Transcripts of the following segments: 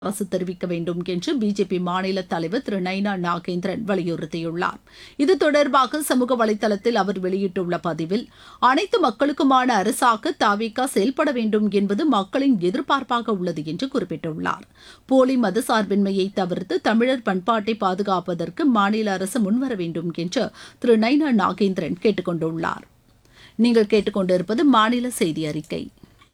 அரசு தெரிவிக்க வேண்டும் என்று பிஜேபி மாநில தலைவர் திரு நைனா நாகேந்திரன் வலியுறுத்தியுள்ளார் இது தொடர்பாக சமூக வலைதளத்தில் அவர் வெளியிட்டுள்ள பதிவில் அனைத்து மக்களுக்குமான அரசாக தாவிக செயல்பட வேண்டும் என்பது மக்களின் எதிர்பார்ப்பாக உள்ளது என்று குறிப்பிட்டுள்ளார் போலி மதசார்பின்மையை தவிர்த்து தமிழர் பண்பாட்டை பாதுகாப்பதற்கு மாநில அரசு முன்வர வேண்டும் என்று திரு நைனா நாகேந்திரன் கேட்டுக் கொண்டுள்ளார் நீங்கள் கேட்டுக்கொண்டிருப்பது மாநில செய்தி அறிக்கை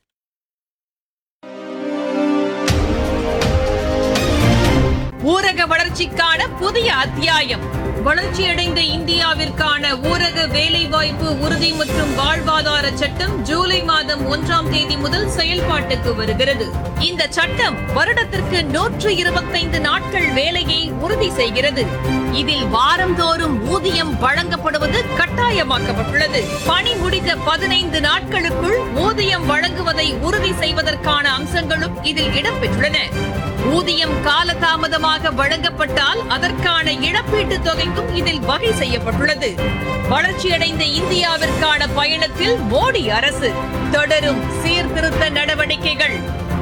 ஊரக வளர்ச்சிக்கான புதிய அத்தியாயம் வளர்ச்சியடைந்த இந்தியாவிற்கான ஊரக வேலைவாய்ப்பு உறுதி மற்றும் வாழ்வாதார சட்டம் ஜூலை மாதம் ஒன்றாம் தேதி முதல் செயல்பாட்டுக்கு வருகிறது இந்த சட்டம் வருடத்திற்கு நூற்று இருபத்தைந்து நாட்கள் வேலையை உறுதி செய்கிறது இதில் வாரந்தோறும் ஊதியம் வழங்கப்படுவது கட்டாயமாக்கப்பட்டுள்ளது பணி முடிந்த பதினைந்து நாட்களுக்குள் ஊதியம் வழங்குவதை உறுதி செய்வதற்கான அம்சங்களும் இதில் இடம்பெற்றுள்ளன ஊதியம் காலதாமதமாக வழங்கப்பட்டால் அதற்கான இழப்பீட்டுத் தொகைக்கும் இதில் வகை செய்யப்பட்டுள்ளது வளர்ச்சியடைந்த இந்தியாவிற்கான பயணத்தில் மோடி அரசு தொடரும் சீர்திருத்த நடவடிக்கைகள்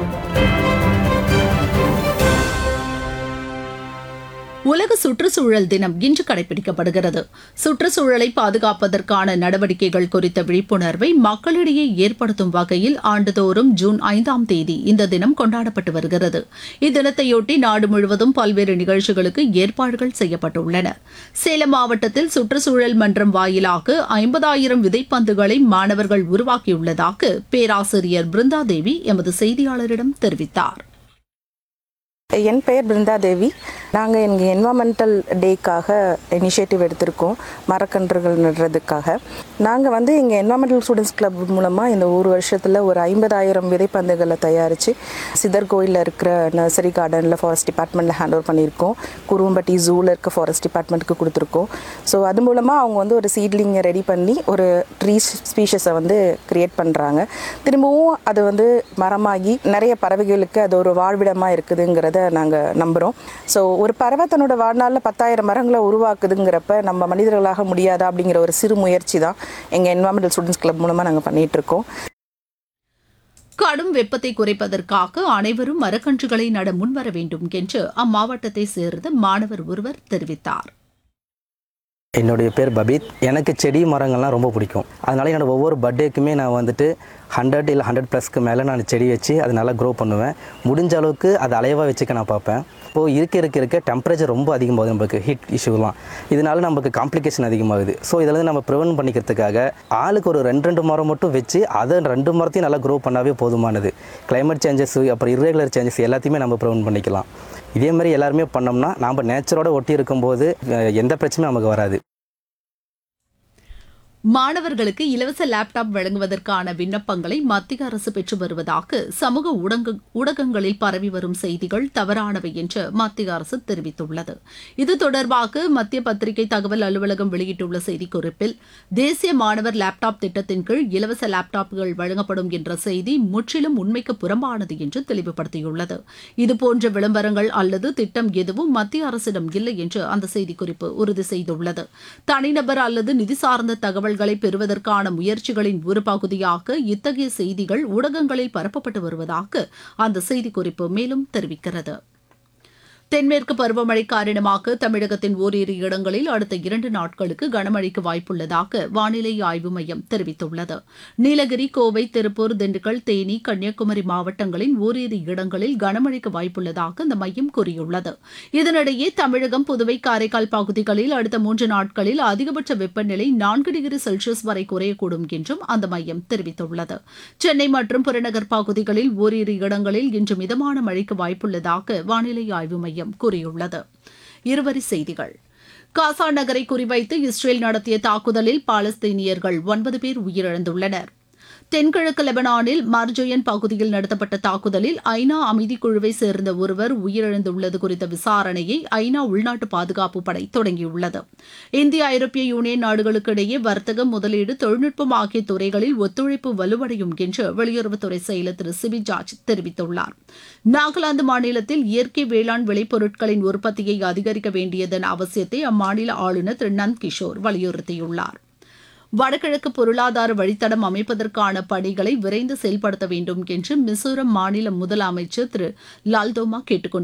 உலக சுற்றுச்சூழல் தினம் இன்று கடைபிடிக்கப்படுகிறது சுற்றுச்சூழலை பாதுகாப்பதற்கான நடவடிக்கைகள் குறித்த விழிப்புணர்வை மக்களிடையே ஏற்படுத்தும் வகையில் ஆண்டுதோறும் ஜூன் ஐந்தாம் தேதி இந்த தினம் கொண்டாடப்பட்டு வருகிறது இத்தினத்தையொட்டி நாடு முழுவதும் பல்வேறு நிகழ்ச்சிகளுக்கு ஏற்பாடுகள் செய்யப்பட்டுள்ளன சேலம் மாவட்டத்தில் சுற்றுச்சூழல் மன்றம் வாயிலாக ஐம்பதாயிரம் விதைப்பந்துகளை மாணவர்கள் உருவாக்கியுள்ளதாக பேராசிரியர் பிருந்தாதேவி எமது செய்தியாளரிடம் தெரிவித்தார் என் பெயர் பிருந்தா தேவி நாங்கள் எங்கள் என்வாமெண்டல் டேக்காக இனிஷியேட்டிவ் எடுத்திருக்கோம் மரக்கன்றுகள் நடுறதுக்காக நாங்கள் வந்து எங்கள் என்வாமெண்டல் ஸ்டூடெண்ட்ஸ் கிளப் மூலமாக இந்த ஒரு வருஷத்தில் ஒரு ஐம்பதாயிரம் விதைப்பந்துகளை தயாரித்து சிதர் கோயிலில் இருக்கிற நர்சரி கார்டனில் ஃபாரஸ்ட் டிபார்ட்மெண்ட்டில் ஹேண்ட் ஓவர் பண்ணியிருக்கோம் குருவம்பட்டி ஜூவில் இருக்க ஃபாரஸ்ட் டிபார்ட்மெண்ட்டுக்கு கொடுத்துருக்கோம் ஸோ அது மூலமாக அவங்க வந்து ஒரு சீட்லிங்கை ரெடி பண்ணி ஒரு ட்ரீ ஸ்பீஷஸை வந்து க்ரியேட் பண்ணுறாங்க திரும்பவும் அது வந்து மரமாகி நிறைய பறவைகளுக்கு அது ஒரு வாழ்விடமாக இருக்குதுங்கிறத நாங்கள் நம்புகிறோம் ஸோ ஒரு பறவை தன்னோட வாழ்நாளில் பத்தாயிரம் மரங்களை உருவாக்குதுங்கிறப்ப நம்ம மனிதர்களாக முடியாதா அப்படிங்கிற ஒரு சிறு முயற்சி தான் எங்கள் என்வாமெண்டல் ஸ்டூடெண்ட்ஸ் கிளப் மூலமாக நாங்கள் பண்ணிகிட்ருக்கோம் கடும் வெப்பத்தை குறைப்பதற்காக அனைவரும் மரக்கன்றுகளை நட முன்வர வேண்டும் என்று அம்மாவட்டத்தை சேர்ந்த மாணவர் ஒருவர் தெரிவித்தார் என்னுடைய பேர் பபீத் எனக்கு செடி மரங்கள்லாம் ரொம்ப பிடிக்கும் அதனால் என்னோடய ஒவ்வொரு பர்த்டேக்குமே நான் வந்துட்டு ஹண்ட்ரட் இல்லை ஹண்ட்ரட் ப்ளஸ்க்கு மேலே நான் செடி வச்சு அது நல்லா க்ரோ பண்ணுவேன் முடிஞ்ச அளவுக்கு அது அலைவாக வச்சுக்க நான் பார்ப்பேன் இப்போது இருக்க இருக்க இருக்க டெம்பரேச்சர் ரொம்ப அதிகமாகுது நமக்கு ஹீட் இஷ்யூலாம் இதனால நமக்கு காம்ப்ளிகேஷன் அதிகமாகுது ஸோ இதில் வந்து நம்ம ப்ரிவென்ட் பண்ணிக்கிறதுக்காக ஆளுக்கு ஒரு ரெண்டு ரெண்டு மரம் மட்டும் வச்சு அதை ரெண்டு மரத்தையும் நல்லா க்ரோ பண்ணாவே போதுமானது கிளைமேட் சேஞ்சஸ் அப்புறம் irregular சேஞ்சஸ் எல்லாத்தையுமே நம்ம ப்ரிவென்ட் பண்ணிக்கலாம் இதே மாதிரி எல்லாருமே பண்ணோம்னா நாம் நேச்சரோட ஒட்டி இருக்கும்போது அஹ், எந்த பிரச்சனையும் நமக்கு வராது மாணவர்களுக்கு இலவச லேப்டாப் வழங்குவதற்கான விண்ணப்பங்களை மத்திய அரசு பெற்று வருவதாக சமூக ஊடக ஊடகங்களில் பரவி வரும் செய்திகள் தவறானவை என்று மத்திய அரசு தெரிவித்துள்ளது இது தொடர்பாக மத்திய பத்திரிகை தகவல் அலுவலகம் வெளியிட்டுள்ள செய்திக்குறிப்பில் தேசிய மாணவர் லேப்டாப் திட்டத்தின் கீழ் இலவச லேப்டாப்புகள் வழங்கப்படும் என்ற செய்தி முற்றிலும் உண்மைக்கு புறம்பானது என்று தெளிவுபடுத்தியுள்ளது இதுபோன்ற விளம்பரங்கள் அல்லது திட்டம் எதுவும் மத்திய அரசிடம் இல்லை என்று அந்த செய்திக்குறிப்பு உறுதி செய்துள்ளது தனிநபர் அல்லது நிதி சார்ந்த தகவல்களை பெறுவதற்கான முயற்சிகளின் ஒரு பகுதியாக இத்தகைய செய்திகள் ஊடகங்களில் பரப்பப்பட்டு வருவதாக அந்த செய்திக்குறிப்பு மேலும் தெரிவிக்கிறது தென்மேற்கு பருவமழை காரணமாக தமிழகத்தின் ஓரிரு இடங்களில் அடுத்த இரண்டு நாட்களுக்கு கனமழைக்கு வாய்ப்புள்ளதாக வானிலை ஆய்வு மையம் தெரிவித்துள்ளது நீலகிரி கோவை திருப்பூர் திண்டுக்கல் தேனி கன்னியாகுமரி மாவட்டங்களின் ஓரிரு இடங்களில் கனமழைக்கு வாய்ப்புள்ளதாக அந்த மையம் கூறியுள்ளது இதனிடையே தமிழகம் புதுவை காரைக்கால் பகுதிகளில் அடுத்த மூன்று நாட்களில் அதிகபட்ச வெப்பநிலை நான்கு டிகிரி செல்சியஸ் வரை குறையக்கூடும் என்றும் அந்த மையம் தெரிவித்துள்ளது சென்னை மற்றும் புறநகர் பகுதிகளில் ஓரிரு இடங்களில் இன்று மிதமான மழைக்கு வாய்ப்புள்ளதாக வானிலை ஆய்வு மையம் கூறியுள்ளது இருவரி செய்திகள் காசா நகரை குறிவைத்து இஸ்ரேல் நடத்திய தாக்குதலில் பாலஸ்தீனியர்கள் ஒன்பது பேர் உயிரிழந்துள்ளனர் தென்கிழக்கு லெபனானில் மர்ஜோயன் பகுதியில் நடத்தப்பட்ட தாக்குதலில் ஐநா அமைதிக் குழுவை சேர்ந்த ஒருவர் உயிரிழந்துள்ளது குறித்த விசாரணையை ஐநா உள்நாட்டு பாதுகாப்பு படை தொடங்கியுள்ளது இந்திய ஐரோப்பிய யூனியன் நாடுகளுக்கு இடையே வர்த்தகம் முதலீடு தொழில்நுட்பம் ஆகிய துறைகளில் ஒத்துழைப்பு வலுவடையும் என்று வெளியுறவுத்துறை செயலர் திரு சிபி ஜார்ஜ் தெரிவித்துள்ளார் நாகாலாந்து மாநிலத்தில் இயற்கை வேளாண் விளைபொருட்களின் உற்பத்தியை அதிகரிக்க வேண்டியதன் அவசியத்தை அம்மாநில ஆளுநர் திரு நந்த் கிஷோர் வலியுறுத்தியுள்ளார் வடகிழக்கு பொருளாதார வழித்தடம் அமைப்பதற்கான பணிகளை விரைந்து செயல்படுத்த வேண்டும் என்று மிசோரம் மாநில முதலமைச்சர் திரு லால்தோமா கேட்டுக்